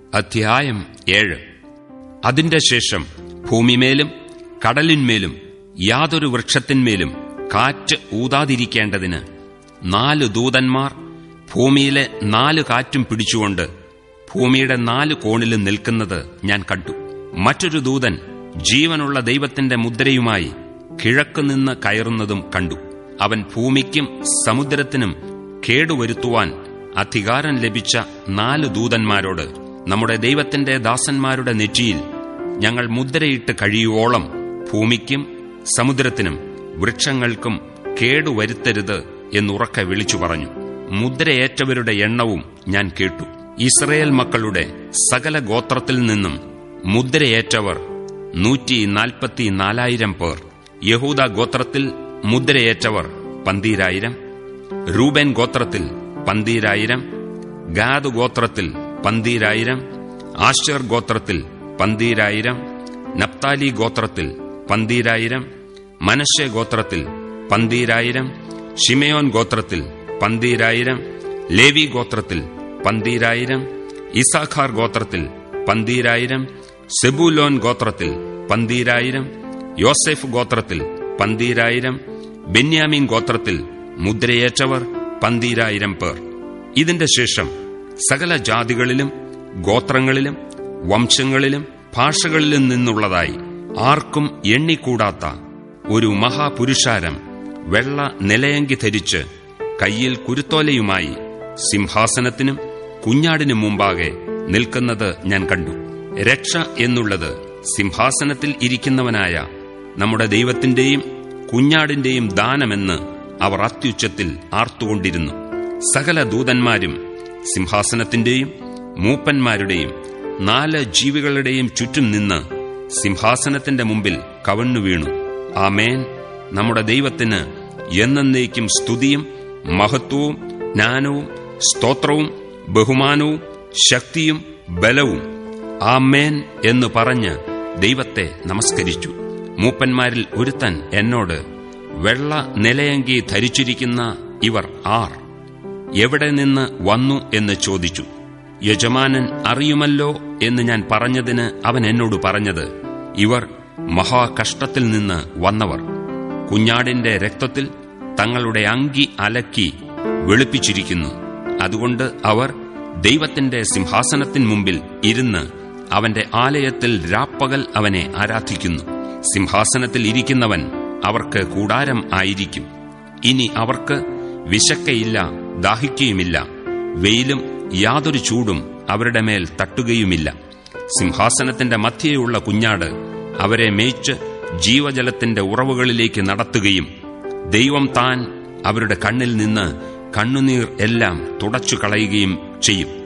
അധ്യായം ഏഴ് അതിന്റെ ശേഷം ഭൂമിമേലും കടലിന്മേലും യാതൊരു വൃക്ഷത്തിന്മേലും കാറ്റ് ഊതാതിരിക്കേണ്ടതിന് നാല് ദൂതന്മാർ ഭൂമിയിലെ നാല് കാറ്റും പിടിച്ചുകൊണ്ട് ഭൂമിയുടെ നാല് കോണിലും നിൽക്കുന്നത് ഞാൻ കണ്ടു മറ്റൊരു ദൂതൻ ജീവനുള്ള ദൈവത്തിന്റെ മുദ്രയുമായി കിഴക്കുനിന്ന് കയറുന്നതും കണ്ടു അവൻ ഭൂമിക്കും സമുദ്രത്തിനും കേടുവരുത്തുവാൻ അധികാരം ലഭിച്ച നാല് ദൂതന്മാരോട് നമ്മുടെ ദൈവത്തിന്റെ ദാസന്മാരുടെ നെറ്റിയിൽ ഞങ്ങൾ മുദ്രയിട്ട് കഴിയുവോളം ഭൂമിക്കും സമുദ്രത്തിനും വൃക്ഷങ്ങൾക്കും കേടുവരുത്തരുത് എന്നുറക്കെ വിളിച്ചു പറഞ്ഞു മുദ്രയേറ്റവരുടെ എണ്ണവും ഞാൻ കേട്ടു ഇസ്രയേൽ മക്കളുടെ സകല ഗോത്രത്തിൽ നിന്നും മുദ്രയേറ്റവർ നൂറ്റി നാൽപ്പത്തിനാലായിരം പേർ യഹൂദ ഗോത്രത്തിൽ മുദ്രയേറ്റവർ പന്തീരായിരം റൂബൻ ഗോത്രത്തിൽ പന്തീരായിരം ഗാദ് ഗോത്രത്തിൽ പന്തീരായിരം ആശ്ചർ ഗോത്രത്തിൽ പന്തീരായിരം നപ്താലി ഗോത്രത്തിൽ പന്തീരായിരം മനശ്ശെ ഗോത്രത്തിൽ പന്തീരായിരം ഷിമയോൻ ഗോത്രത്തിൽ പന്തീരായിരം ലേവി ഗോത്രത്തിൽ പന്തീരായിരം ഇസാഖാർ ഗോത്രത്തിൽ പന്തീരായിരം സെബൂലോൻ ഗോത്രത്തിൽ പന്തീരായിരം യോസെഫ് ഗോത്രത്തിൽ പന്തീരായിരം ബെന്യാമീൻ ഗോത്രത്തിൽ മുദ്രയേറ്റവർ പന്തീരായിരം പേർ ഇതിന്റെ ശേഷം സകല ജാതികളിലും ഗോത്രങ്ങളിലും വംശങ്ങളിലും ഭാഷകളിലും നിന്നുള്ളതായി ആർക്കും എണ്ണിക്കൂടാത്ത ഒരു മഹാപുരുഷാരം വെള്ള നിലയങ്കി ധരിച്ച് കയ്യിൽ കുരുത്തോലയുമായി സിംഹാസനത്തിനും കുഞ്ഞാടിനും മുമ്പാകെ നിൽക്കുന്നത് ഞാൻ കണ്ടു രക്ഷ എന്നുള്ളത് സിംഹാസനത്തിൽ ഇരിക്കുന്നവനായ നമ്മുടെ ദൈവത്തിന്റെയും കുഞ്ഞാടിന്റെയും ദാനമെന്ന് അവർ അത്യുച്ചത്തിൽ ആർത്തുകൊണ്ടിരുന്നു സകല ദൂതന്മാരും സിംഹാസനത്തിന്റെയും മൂപ്പന്മാരുടെയും നാല് ജീവികളുടെയും ചുറ്റും നിന്ന് സിംഹാസനത്തിന്റെ മുമ്പിൽ കവണ്ണു വീണു ആമേൻ നമ്മുടെ ദൈവത്തിന് എന്നേക്കും സ്തുതിയും മഹത്വവും ജ്ഞാനവും സ്തോത്രവും ബഹുമാനവും ശക്തിയും ബലവും ആമേൻ എന്ന് പറഞ്ഞ് ദൈവത്തെ നമസ്കരിച്ചു മൂപ്പന്മാരിൽ ഒരുത്തൻ എന്നോട് വെള്ള നിലയങ്കി ധരിച്ചിരിക്കുന്ന ഇവർ ആർ എവിടെ നിന്ന് വന്നു എന്ന് ചോദിച്ചു യജമാനൻ അറിയുമല്ലോ എന്ന് ഞാൻ പറഞ്ഞതിന് അവൻ എന്നോട് പറഞ്ഞത് ഇവർ മഹാകഷ്ടത്തിൽ നിന്ന് വന്നവർ കുഞ്ഞാടിന്റെ രക്തത്തിൽ തങ്ങളുടെ അങ്കി അലക്കി വെളുപ്പിച്ചിരിക്കുന്നു അതുകൊണ്ട് അവർ ദൈവത്തിന്റെ സിംഹാസനത്തിൻ മുമ്പിൽ ഇരുന്ന് അവന്റെ ആലയത്തിൽ രാപ്പകൽ അവനെ ആരാധിക്കുന്നു സിംഹാസനത്തിൽ ഇരിക്കുന്നവൻ അവർക്ക് കൂടാരം ആയിരിക്കും ഇനി അവർക്ക് വിശക്കയില്ല ദാഹിക്കുകയുമില്ല വെയിലും യാതൊരു ചൂടും അവരുടെ മേൽ തട്ടുകയുമില്ല സിംഹാസനത്തിന്റെ മധ്യയുള്ള കുഞ്ഞാട് അവരെ മേയ്ച്ച് ജീവജലത്തിന്റെ ഉറവുകളിലേക്ക് നടത്തുകയും ദൈവം താൻ അവരുടെ കണ്ണിൽ നിന്ന് കണ്ണുനീർ എല്ലാം തുടച്ചു കളയുകയും ചെയ്യും